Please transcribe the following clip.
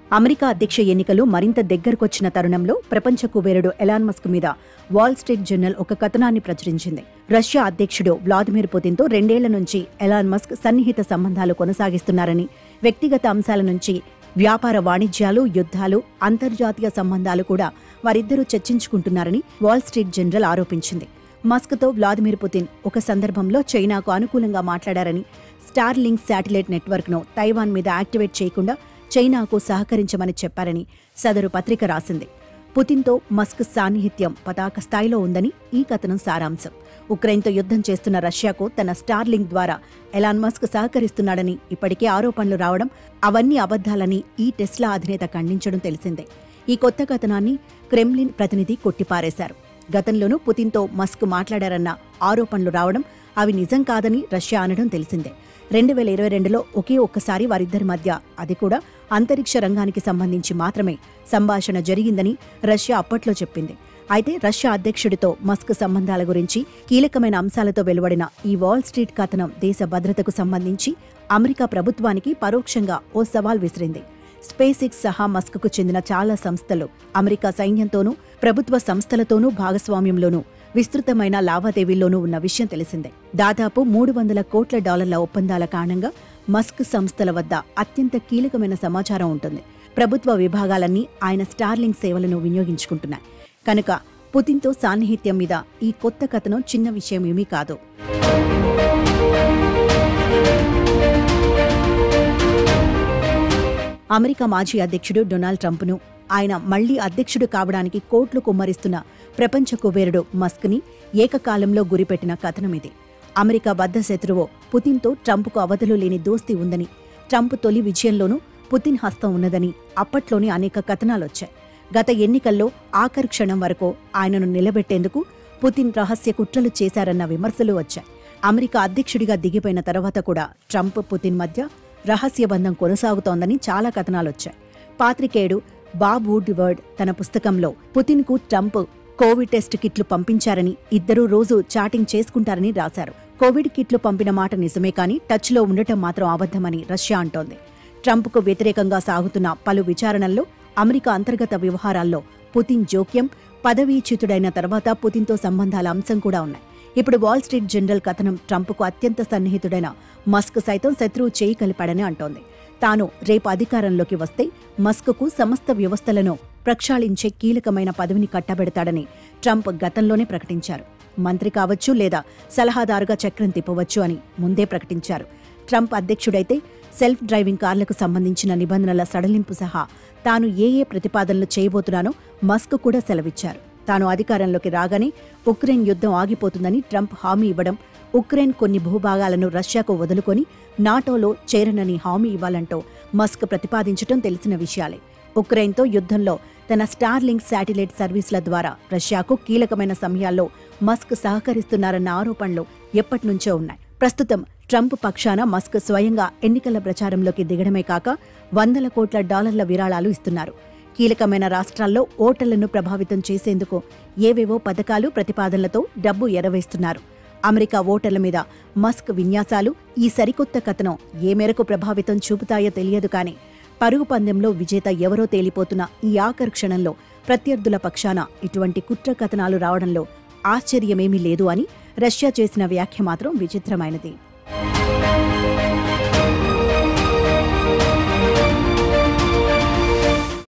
America అధ్యక్ష ఎన్నికలు మరింత దగ్గరకొచ్చిన తరుణంలో ప్రపంచ కుబేరుడు ఎలాన్ మస్క్ మీద వాల్ స్ట్రీట్ జర్నల్ ఒక కథనాన్ని ప్రచురించింది రష్యా అధ్యక్షుడు వ్లాదిమిర్ పుతిన్తో రెండేళ్ల నుంచి ఎలాన్ మస్క్ సన్నిహిత సంబంధాలు కొనసాగిస్తున్నారని వ్యక్తిగత అంశాల నుంచి వ్యాపార వాణిజ్యాలు యుద్ధాలు అంతర్జాతీయ సంబంధాలు కూడా వారిద్దరూ చర్చించుకుంటున్నారని వాల్ స్ట్రీట్ జనరల్ ఆరోపించింది మస్క్తో వ్లాదిమిర్ పుతిన్ ఒక సందర్భంలో చైనాకు అనుకూలంగా మాట్లాడారని స్టార్ లింక్ శాటిలైట్ నెట్వర్క్ను తైవాన్ మీద యాక్టివేట్ చేయకుండా చైనాకు సహకరించమని చెప్పారని సదరు పత్రిక రాసింది పుతిన్తో మస్క్ సాన్నిహిత్యం పతాక స్థాయిలో ఉందని ఈ కథనం సారాంశం ఉక్రెయిన్తో యుద్ధం చేస్తున్న రష్యాకు తన స్టార్లింక్ ద్వారా ఎలాన్ మస్క్ సహకరిస్తున్నాడని ఇప్పటికే ఆరోపణలు రావడం అవన్నీ అబద్ధాలని ఈ టెస్లా అధినేత ఖండించడం తెలిసిందే ఈ కొత్త కథనాన్ని క్రెమ్లిన్ ప్రతినిధి కొట్టిపారేశారు గతంలోనూ పుతిన్తో మస్క్ మాట్లాడారన్న ఆరోపణలు రావడం అవి నిజం కాదని రష్యా అనడం తెలిసిందే రెండు వేల ఇరవై రెండులో ఒకే ఒక్కసారి వారిద్దరి మధ్య అది కూడా అంతరిక్ష రంగానికి సంబంధించి మాత్రమే సంభాషణ జరిగిందని రష్యా అప్పట్లో చెప్పింది అయితే రష్యా అధ్యక్షుడితో మస్క్ సంబంధాల గురించి కీలకమైన అంశాలతో వెలువడిన ఈ వాల్ స్ట్రీట్ కథనం దేశ భద్రతకు సంబంధించి అమెరికా ప్రభుత్వానికి పరోక్షంగా ఓ సవాల్ విసిరింది స్పేస్ ఎక్స్ సహా మస్క్కు చెందిన చాలా సంస్థలు అమెరికా సైన్యంతోనూ ప్రభుత్వ సంస్థలతోనూ భాగస్వామ్యంలోనూ విస్తృతమైన లావాదేవీల్లోనూ ఉన్న విషయం తెలిసిందే దాదాపు మూడు వందల కోట్ల డాలర్ల ఒప్పందాల కారణంగా మస్క్ సంస్థల వద్ద అత్యంత కీలకమైన సమాచారం ఉంటుంది ప్రభుత్వ విభాగాలన్నీ ఆయన స్టార్లింగ్ సేవలను వినియోగించుకుంటున్నాయి కనుక పుతిన్తో సాన్నిహిత్యం మీద ఈ కొత్త కథనం చిన్న విషయం ఏమీ కాదు అమెరికా మాజీ అధ్యక్షుడు డొనాల్డ్ ట్రంప్ను ఆయన మళ్లీ అధ్యక్షుడు కావడానికి కోట్లు కుమ్మరిస్తున్న ప్రపంచ కుబేరుడు మస్క్ని ఏకకాలంలో గురిపెట్టిన కథనం ఇది అమెరికా బద్ద శత్రువు పుతిన్తో ట్రంప్కు అవధులు లేని దోస్తీ ఉందని ట్రంప్ తొలి విజయంలోనూ పుతిన్ హస్తం ఉన్నదని అప్పట్లోనే అనేక కథనాలొచ్చాయి గత ఎన్నికల్లో ఆఖరి క్షణం వరకు ఆయనను నిలబెట్టేందుకు పుతిన్ రహస్య కుట్రలు చేశారన్న విమర్శలు వచ్చాయి అమెరికా అధ్యక్షుడిగా దిగిపోయిన తర్వాత కూడా ట్రంప్ పుతిన్ మధ్య రహస్య బంధం కొనసాగుతోందని చాలా కథనాలొచ్చాయి పాత్రికేయుడు బాబ్ వుడ్వర్డ్ తన పుస్తకంలో పుతిన్కు ట్రంప్ కోవిడ్ టెస్ట్ కిట్లు పంపించారని ఇద్దరూ రోజు చాటింగ్ చేసుకుంటారని రాశారు కోవిడ్ కిట్లు పంపిన మాట నిజమే కానీ టచ్లో ఉండటం మాత్రం అబద్ధమని రష్యా అంటోంది ట్రంప్కు వ్యతిరేకంగా సాగుతున్న పలు విచారణల్లో అమెరికా అంతర్గత వ్యవహారాల్లో పుతిన్ జోక్యం పదవీచ్యుతుడైన తర్వాత పుతిన్తో సంబంధాల అంశం కూడా ఉన్నాయి ఇప్పుడు వాల్ స్ట్రీట్ జనరల్ కథనం ట్రంప్కు అత్యంత సన్నిహితుడైన మస్క్ సైతం శత్రువు చేయి కలిపాడని అంటోంది తాను రేపు అధికారంలోకి వస్తే మస్క్కు సమస్త వ్యవస్థలను ప్రక్షాళించే కీలకమైన పదవిని కట్టబెడతాడని ట్రంప్ గతంలోనే ప్రకటించారు మంత్రి కావచ్చు లేదా సలహాదారుగా చక్రం తిప్పవచ్చు అని ముందే ప్రకటించారు ట్రంప్ అధ్యక్షుడైతే సెల్ఫ్ డ్రైవింగ్ కార్లకు సంబంధించిన నిబంధనల సడలింపు సహా తాను ఏ ఏ ప్రతిపాదనలు చేయబోతున్నానో మస్క్ కూడా సెలవిచ్చారు తాను అధికారంలోకి రాగానే ఉక్రెయిన్ యుద్ధం ఆగిపోతుందని ట్రంప్ హామీ ఇవ్వడం ఉక్రెయిన్ కొన్ని భూభాగాలను రష్యాకు వదులుకొని నాటోలో చేరనని హామీ ఇవ్వాలంటూ మస్క్ ప్రతిపాదించడం తెలిసిన విషయాలే ఉక్రెయిన్తో యుద్ధంలో తన స్టార్లింక్ శాటిలైట్ సర్వీసుల ద్వారా రష్యాకు కీలకమైన సమయాల్లో మస్క్ సహకరిస్తున్నారన్న ఆరోపణలు ఎప్పటినుంచో ఉన్నాయి ప్రస్తుతం ట్రంప్ పక్షాన మస్క్ స్వయంగా ఎన్నికల ప్రచారంలోకి దిగడమే కాక వందల కోట్ల డాలర్ల విరాళాలు ఇస్తున్నారు కీలకమైన రాష్ట్రాల్లో ఓటర్లను ప్రభావితం చేసేందుకు ఏవేవో పథకాలు ప్రతిపాదనలతో డబ్బు ఎరవేస్తున్నారు అమెరికా ఓటర్ల మీద మస్క్ విన్యాసాలు ఈ సరికొత్త కథనం ఏ మేరకు ప్రభావితం చూపుతాయో తెలియదు కానీ పరుగు పందెంలో విజేత ఎవరో తేలిపోతున్న ఈ ఆఖరి క్షణంలో ప్రత్యర్థుల పక్షాన ఇటువంటి కుట్ర కథనాలు రావడంలో ఆశ్చర్యమేమీ లేదు అని రష్యా చేసిన వ్యాఖ్య మాత్రం విచిత్రమైనది